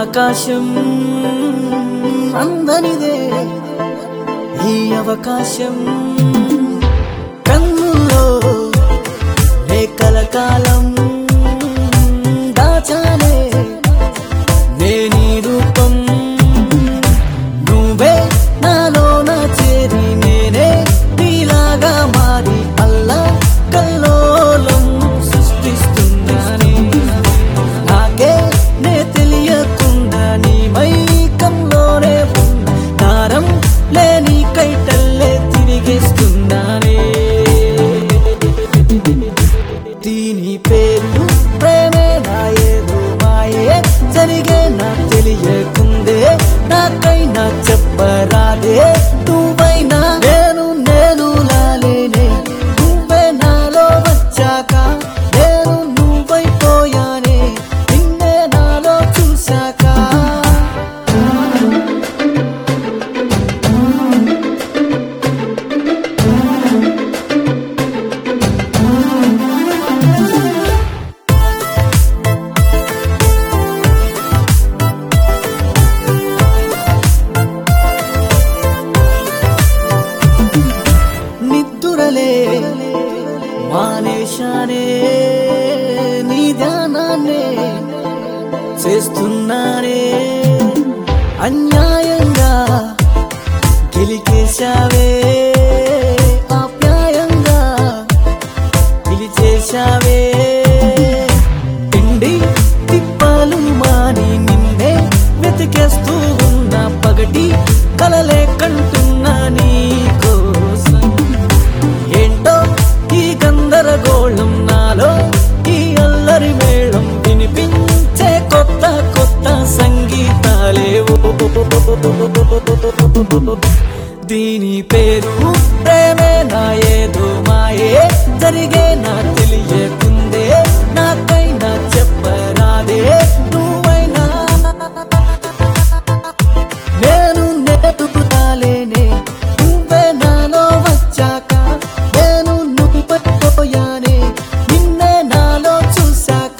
ఆకాశం అందనిదే ఈ అవకాశం కన్నుల్లో నే కలకాలం దాచానే నే నీ రూపం నువ్వే నాలోన చేరి నేనే నీలాగా మారి అల్లా కల్లోలం సృష్టిస్తున్నానే నాకే నే తెలియకుండా నీ మైకంలోనే ఉన్న దారం లేని కైటల్లే తిరిగేస్తున్నానే దీని పేరు ప్రేమే నా ఏదో మాయే జరిగే నా తెలియకుందే నాకైనా చెప్పరాదే నువ్వైనా నేను నేను లాలేనే నువ్వే నాలో వచ్చాక నేను నువ్వైపోయానే నిన్నే నాలో చూశాక నిద్దురలే మానేశానే నీ ధ్యానాన్నే చేస్తున్నానే అన్యాయంగా గెలికేశావే ఆప్యాయంగా పిలిచేశావే తిండి తిప్పాలు మాని నిన్నే వెతికేస్తూ ఉన్న పగటి కలలే కంటున్నా నీ కోసం ఏంటో ఈ గందరగోళం నాలో ఈ అల్లరి మేళం వినిపించే కొత్త కొత్త సంగీతాలేవో దీని పేరు ప్రేమే నా ఏదో మాయే జరిగే నా తెలియకుందే నాకైనా చెప్పరాదే నువ్వైనా నేను నేర్పుతాలేనే నువ్వే నాలో వచ్చాక నేను నువ్వుపోయానే నిన్నే నాలో చూశాక